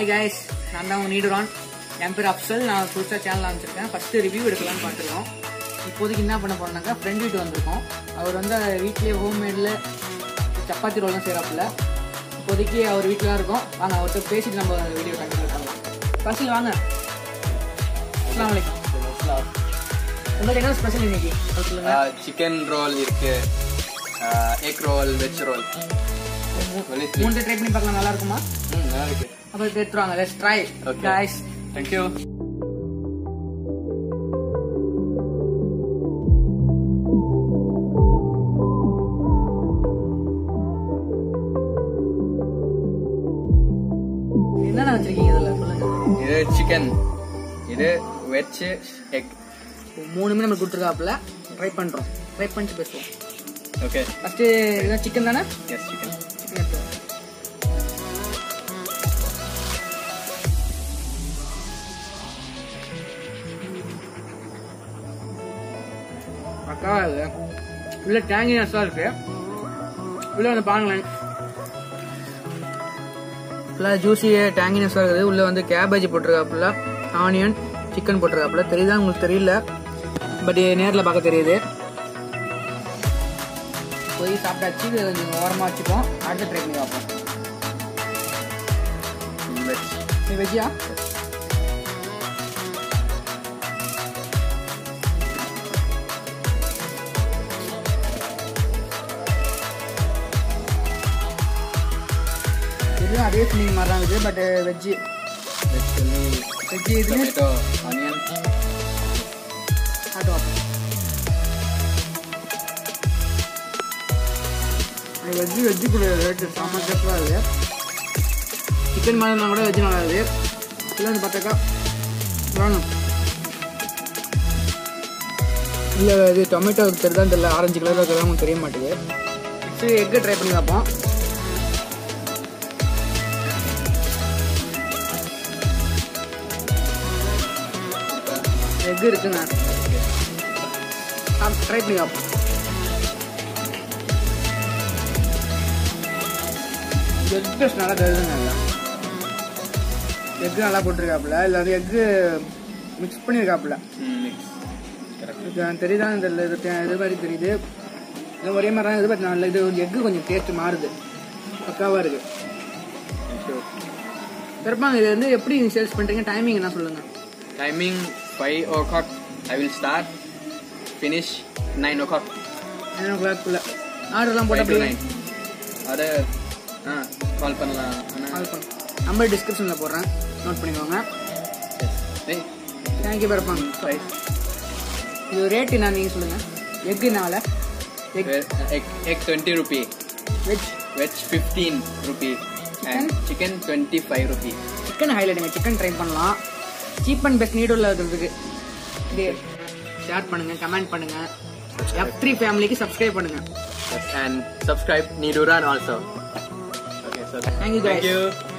Hi guys நான் தான் உங்க நீடுரான் என் பேர் அப்சல் நான் புதுசாக சேனல் ஆரம்பிச்சிருக்கேன் ஃபர்ஸ்ட் ரிவ்யூ எடுக்கலாம்னு பார்த்துருக்கோம் இப்போதைக்கு என்ன பண்ண போறோம்னாக்கா ஃப்ரெண்ட் வீட்டு வந்திருக்கோம் அவர் வந்து வீட்லேயே ஹோம்மேடில் சப்பாத்தி ரோல் தான் செய்கிறாப்புல இப்போதைக்கு அவர் வீட்டில் தான் இருக்கோம் வாங்க அவர்கிட்ட பேசிட்டு நம்ம வீடியோ கண்டினியூ பண்ணலாம் ஃபர்ஸ்ட் வாங்க அஸ்லாம் வலைக்கம் உங்களுக்கு என்ன ஸ்பெஷல் இன்னைக்கு அது சொல்லுங்க சிக்கன் ரோல் இருக்கு எக் ரோல் வெஜ் ரோல் மூணு ட்ரை பண்ணி பார்க்கலாம் நல்லா இருக்குமா நல்லா இருக்கு அப்போ எடுத்துருவாங்க let's try Okay. guys thank you என்னென்ன வச்சிருக்கீங்க இதில் சொல்லுங்க இது சிக்கன் இது வெஜ் எக் இப்போ மூணுமே நம்ம கொடுத்துருக்காப்புல ட்ரை பண்ணுறோம் ட்ரை பண்ணிட்டு பேசுவோம் ஓகே ஃபஸ்ட்டு இதான் சிக்கன் தானே எஸ் சிக்கன் சிக்கன் எடுத்துவோம் அக்கா இது உள்ள டேங்கினஸாக இருக்கு உள்ள வந்து பாருங்களேன் ஃபுல்லாக ஜூஸியே டேங்கினஸாக இருக்குது உள்ள வந்து கேபேஜ் போட்டிருக்காப்புல ஆனியன் சிக்கன் போட்டிருக்காப்புல தெரியுதா உங்களுக்கு தெரியல பட் நேரில் பார்க்க தெரியுது போய் சாப்பிட்டாச்சு இதை கொஞ்சம் ஓரமாக வச்சுப்போம் அடுத்த ட்ரை பண்ணி பார்ப்போம் வெஜ் நீ வெஜ்ஜா இதுவும் அதே ஃபீலிங் மாதிரி தான் இருக்குது but veg veg chilli veg இதுலேயும் டொமேட்டோ ஆனியன் ஆட்டு வாப்போம் வெஜ்ஜு வெஜ்ஜு கூட ரேட்டு செம்ம டேஸ்டாக இருக்குது சிக்கன் மாதிரி கூட வெஜ்ஜு நல்லா இருக்குது இல்லை வந்து பார்த்தாக்கா வேணும் இல்லை இது டொமேட்டோ தெரியுதான் தெரியல ஆரஞ்சு கலரில் இருக்கிறதா உங்களுக்கு தெரிய மாட்டேங்குது நெக்ஸ்ட்டு எக்கு ட்ரை பண்ணி பார்ப்போம் எக்கு இருக்குங்க ட்ரை பண்ணி பார்ப்போம் எக் டேஸ்ட் நல்லா தருதுங்க நல்லா எக்கு நல்லா போட்டிருக்காப்புல இல்லை அது எக்கு மிக்ஸ் பண்ணியிருக்காப்புல மிக்ஸ் கரெக்ட் இது எனக்கு தெரியுதான்னு தெரியல இது தே- இது மாதிரி தெரியுது இது ஒரே மாதிரி தான் இது பட் நல்ல இது எக்கு கொஞ்சம் டேஸ்ட் மாறுது பக்காவாக இருக்கு தேங்க்யூ பெருப்பாங்க இது வந்து எப்படி நீங்கள் சேல்ஸ் பண்ணுறீங்க டைமிங் என்ன சொல்லுங்கள் timing five o'clock I will start finish nine o'clock nine ஓ கிளாக்குள்ள ஆர்டர்லாம் ஃபைவ் டு போட்டால் நைன் அது ஆ கால் பண்ணலாம் ஆனால் கால் பண்ணு நம்பர் டிஸ்கிரிப்ஷனில் போடுறேன் நோட் பண்ணிக்கோங்க ஏய் தேங்க்யூ பெருப்பாங்க ரைட் இது ரேட் என்ன நீங்கள் சொல்லுங்கள் எக்குனால egg egg, egg 20 rupee veg veg 15 rupee and chicken 25 rupee chicken ஹைலைட்டுங்க chicken try பண்ணலாம் சீப் அண்ட் பெஸ்ட் நீடூரில் இருக்கிறதுக்கு இது ஷேர் பண்ணுங்க கமெண்ட் பண்ணுங்க எஃப் த்ரீ ஃபேமிலிக்கு சப்ஸ்கிரைப் பண்ணுங்க yes, and subscribe Niduran also okay so Thank you, guys. thank you